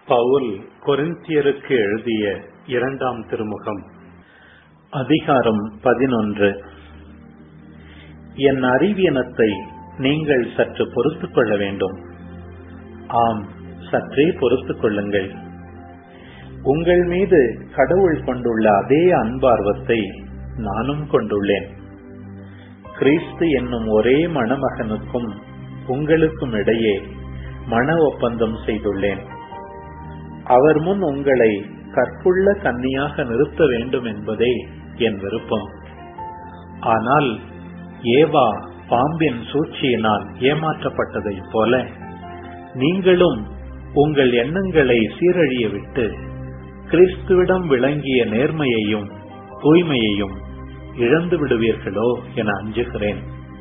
பவுல் கொரிந்தியருக்கு எழுதிய இரண்டாம் திருமுகம் அதிகாரம் பதினொன்று என் அறிவியனத்தை நீங்கள் சற்று பொறுத்துக் கொள்ள வேண்டும் ஆம் சற்றே பொறுத்துக் கொள்ளுங்கள் உங்கள் மீது கடவுள் கொண்டுள்ள அதே அன்பார்வத்தை நானும் கொண்டுள்ளேன் கிறிஸ்து என்னும் ஒரே மணமகனுக்கும் உங்களுக்கும் இடையே மன ஒப்பந்தம் செய்துள்ளேன் அவர் முன் உங்களை கற்புள்ள கன்னியாக நிறுத்த வேண்டும் என்பதே என் விருப்பம் ஆனால் ஏவா பாம்பின் சூழ்ச்சியினால் ஏமாற்றப்பட்டதைப் போல நீங்களும் உங்கள் எண்ணங்களை சீரழிய விட்டு கிறிஸ்துவிடம் விளங்கிய நேர்மையையும் தூய்மையையும் இழந்து விடுவீர்களோ என அஞ்சுகிறேன்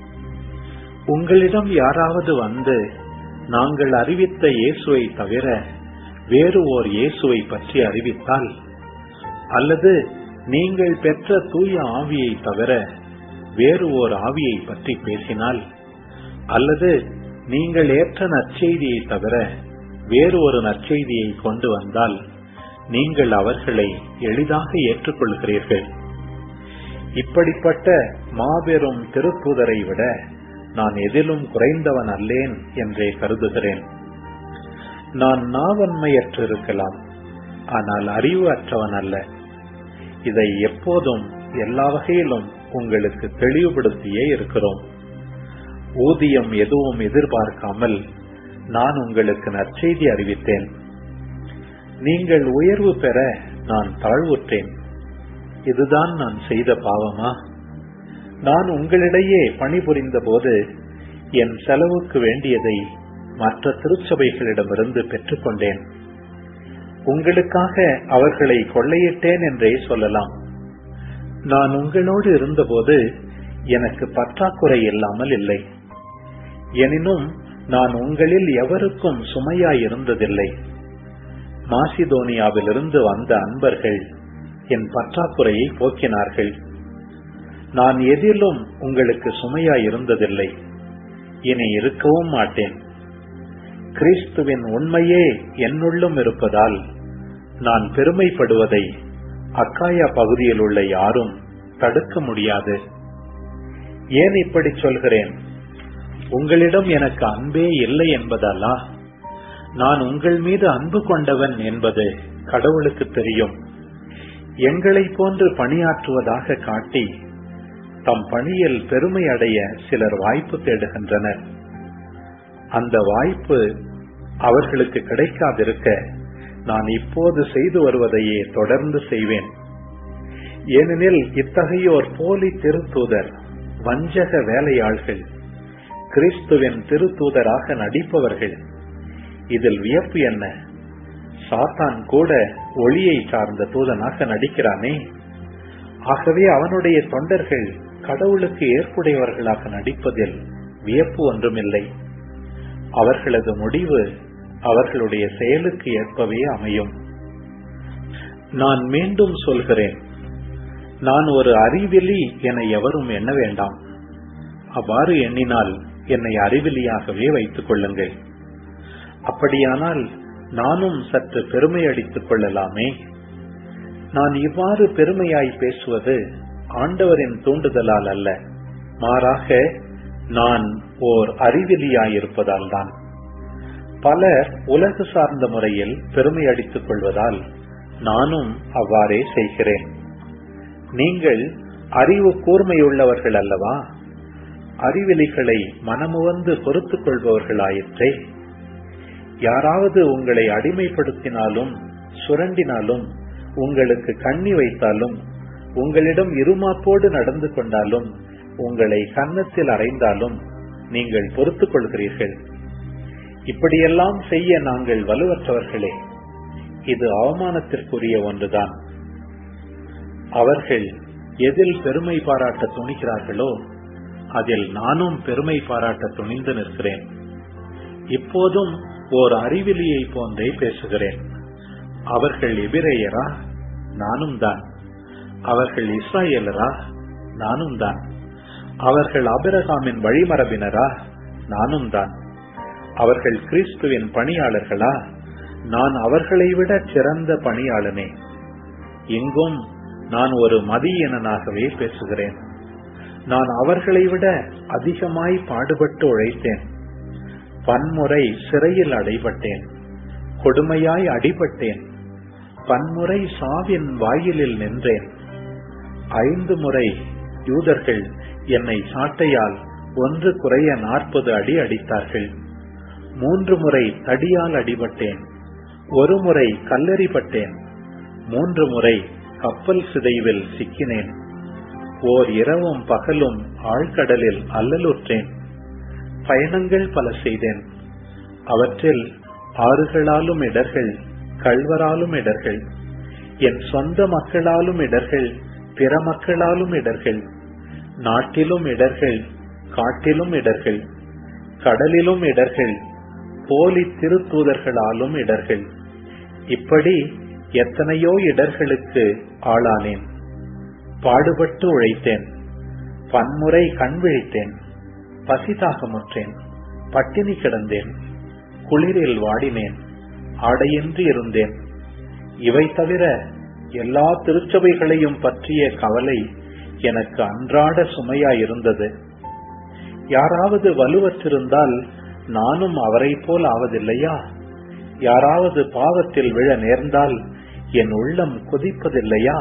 உங்களிடம் யாராவது வந்து நாங்கள் அறிவித்த இயேசுவை தவிர வேறு ஓர் இயேசுவை பற்றி அறிவித்தால் அல்லது நீங்கள் பெற்ற தூய ஆவியை தவிர வேறு ஓர் ஆவியை பற்றி பேசினால் அல்லது நீங்கள் ஏற்ற நற்செய்தியை தவிர வேறு ஒரு நற்செய்தியை கொண்டு வந்தால் நீங்கள் அவர்களை எளிதாக ஏற்றுக்கொள்கிறீர்கள் இப்படிப்பட்ட மாபெரும் திருத்தூதரை விட நான் எதிலும் குறைந்தவன் அல்லேன் என்றே கருதுகிறேன் நான் நாவன்மையற்றிருக்கலாம் ஆனால் அறிவு அற்றவன் அல்ல இதை எப்போதும் எல்லா வகையிலும் உங்களுக்கு தெளிவுபடுத்தியே இருக்கிறோம் ஊதியம் எதுவும் எதிர்பார்க்காமல் நான் உங்களுக்கு நற்செய்தி அறிவித்தேன் நீங்கள் உயர்வு பெற நான் தாழ்வுற்றேன் இதுதான் நான் செய்த பாவமா நான் உங்களிடையே பணிபுரிந்த போது என் செலவுக்கு வேண்டியதை மற்ற திருச்சபைகளிடமிருந்து பெற்றுக்கொண்டேன் உங்களுக்காக அவர்களை கொள்ளையிட்டேன் என்றே சொல்லலாம் நான் உங்களோடு இருந்தபோது எனக்கு பற்றாக்குறை இல்லாமல் இல்லை எனினும் நான் உங்களில் எவருக்கும் சுமையாய் இருந்ததில்லை மாசிதோனியாவிலிருந்து வந்த அன்பர்கள் என் பற்றாக்குறையை போக்கினார்கள் நான் எதிலும் உங்களுக்கு சுமையாய் இருந்ததில்லை இனி இருக்கவும் மாட்டேன் கிறிஸ்துவின் உண்மையே என்னுள்ளும் இருப்பதால் நான் பெருமைப்படுவதை அக்காயா பகுதியில் உள்ள யாரும் தடுக்க முடியாது ஏன் இப்படி சொல்கிறேன் உங்களிடம் எனக்கு அன்பே இல்லை என்பதாலா நான் உங்கள் மீது அன்பு கொண்டவன் என்பது கடவுளுக்கு தெரியும் எங்களை போன்று பணியாற்றுவதாக காட்டி தம் பணியில் பெருமை அடைய சிலர் வாய்ப்பு தேடுகின்றனர் அந்த வாய்ப்பு அவர்களுக்கு கிடைக்காதிருக்க நான் இப்போது செய்து வருவதையே தொடர்ந்து செய்வேன் ஏனெனில் இத்தகையோர் போலி திருத்தூதர் வஞ்சக வேலையாள்கள் கிறிஸ்துவின் திருத்தூதராக நடிப்பவர்கள் இதில் வியப்பு என்ன சாத்தான் கூட ஒளியை சார்ந்த தூதனாக நடிக்கிறானே ஆகவே அவனுடைய தொண்டர்கள் கடவுளுக்கு ஏற்புடையவர்களாக நடிப்பதில் வியப்பு ஒன்றுமில்லை அவர்களது முடிவு அவர்களுடைய செயலுக்கு ஏற்பவே அமையும் நான் மீண்டும் சொல்கிறேன் நான் ஒரு அறிவிலி என எவரும் எண்ண வேண்டாம் அவ்வாறு எண்ணினால் என்னை அறிவிலியாகவே வைத்துக் கொள்ளுங்கள் அப்படியானால் நானும் சற்று பெருமை அடித்துக் கொள்ளலாமே நான் இவ்வாறு பெருமையாய் பேசுவது ஆண்டவரின் தூண்டுதலால் அல்ல மாறாக நான் ஓர் அறிவிலியாயிருப்பதால் தான் பலர் உலகு சார்ந்த முறையில் பெருமை அடித்துக் கொள்வதால் நானும் அவ்வாறே செய்கிறேன் நீங்கள் அறிவு கூர்மையுள்ளவர்கள் அல்லவா அறிவிலிகளை மனமுவந்து பொறுத்துக் கொள்பவர்களாயிற்றே யாராவது உங்களை அடிமைப்படுத்தினாலும் சுரண்டினாலும் உங்களுக்கு கண்ணி வைத்தாலும் உங்களிடம் இருமாப்போடு நடந்து கொண்டாலும் உங்களை கன்னத்தில் அறைந்தாலும் நீங்கள் பொறுத்துக் கொள்கிறீர்கள் இப்படியெல்லாம் செய்ய நாங்கள் வலுவற்றவர்களே இது அவமானத்திற்குரிய ஒன்றுதான் அவர்கள் எதில் பெருமை பாராட்ட துணிகிறார்களோ அதில் நானும் பெருமை பாராட்ட துணிந்து நிற்கிறேன் இப்போதும் ஓர் அறிவிலியை போன்றே பேசுகிறேன் அவர்கள் எபிரேயரா நானும் தான் அவர்கள் இஸ்ராயலரா நானும் தான் அவர்கள் அபிரகாமின் வழிமரபினரா நானும் தான் அவர்கள் கிறிஸ்துவின் பணியாளர்களா நான் அவர்களை விட சிறந்த பணியாளனே இங்கும் நான் ஒரு மதியனாகவே பேசுகிறேன் நான் அவர்களை விட அதிகமாய் பாடுபட்டு உழைத்தேன் பன்முறை சிறையில் அடைபட்டேன் கொடுமையாய் அடிபட்டேன் பன்முறை சாவின் வாயிலில் நின்றேன் ஐந்து முறை யூதர்கள் என்னை சாட்டையால் ஒன்று குறைய நாற்பது அடி அடித்தார்கள் மூன்று முறை தடியால் அடிபட்டேன் ஒரு முறை கல்லறிப்பட்டேன் மூன்று முறை கப்பல் சிதைவில் சிக்கினேன் ஓர் இரவும் பகலும் ஆழ்கடலில் அல்லலுற்றேன் பயணங்கள் பல செய்தேன் அவற்றில் ஆறுகளாலும் இடர்கள் கள்வராலும் இடர்கள் என் சொந்த மக்களாலும் இடர்கள் பிற மக்களாலும் இடர்கள் நாட்டிலும் இடர்கள் காட்டிலும் இடர்கள் கடலிலும் இடர்கள் போலி திருத்தூதர்களாலும் இடர்கள் இப்படி எத்தனையோ இடர்களுக்கு ஆளானேன் பாடுபட்டு உழைத்தேன் பன்முறை கண் விழித்தேன் பசிதாகமுற்றேன் பட்டினி கிடந்தேன் குளிரில் வாடினேன் ஆடையின்றி இருந்தேன் இவை தவிர எல்லா திருச்சபைகளையும் பற்றிய கவலை எனக்கு அன்றாட சுமையாயிருந்தது யாராவது வலுவற்றிருந்தால் நானும் அவரை போல் ஆவதில்லையா யாராவது பாவத்தில் விழ நேர்ந்தால் என் உள்ளம் கொதிப்பதில்லையா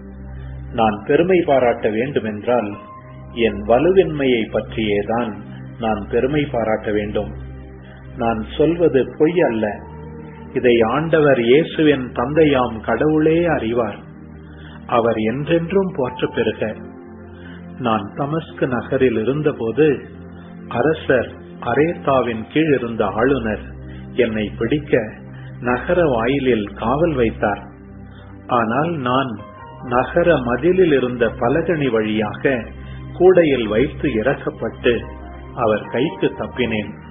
நான் பெருமை பாராட்ட வேண்டுமென்றால் என் வலுவின்மையை பற்றியேதான் நான் பெருமை பாராட்ட வேண்டும் நான் சொல்வது பொய் அல்ல இதை ஆண்டவர் இயேசுவின் தந்தையாம் கடவுளே அறிவார் அவர் என்றென்றும் போற்ற பெறுக நான் தமஸ்கு நகரில் இருந்தபோது அரசர் அரேத்தாவின் கீழ் இருந்த ஆளுநர் என்னை பிடிக்க நகர வாயிலில் காவல் வைத்தார் ஆனால் நான் நகர மதிலில் இருந்த பலகணி வழியாக கூடையில் வைத்து இறக்கப்பட்டு அவர் கைக்கு தப்பினேன்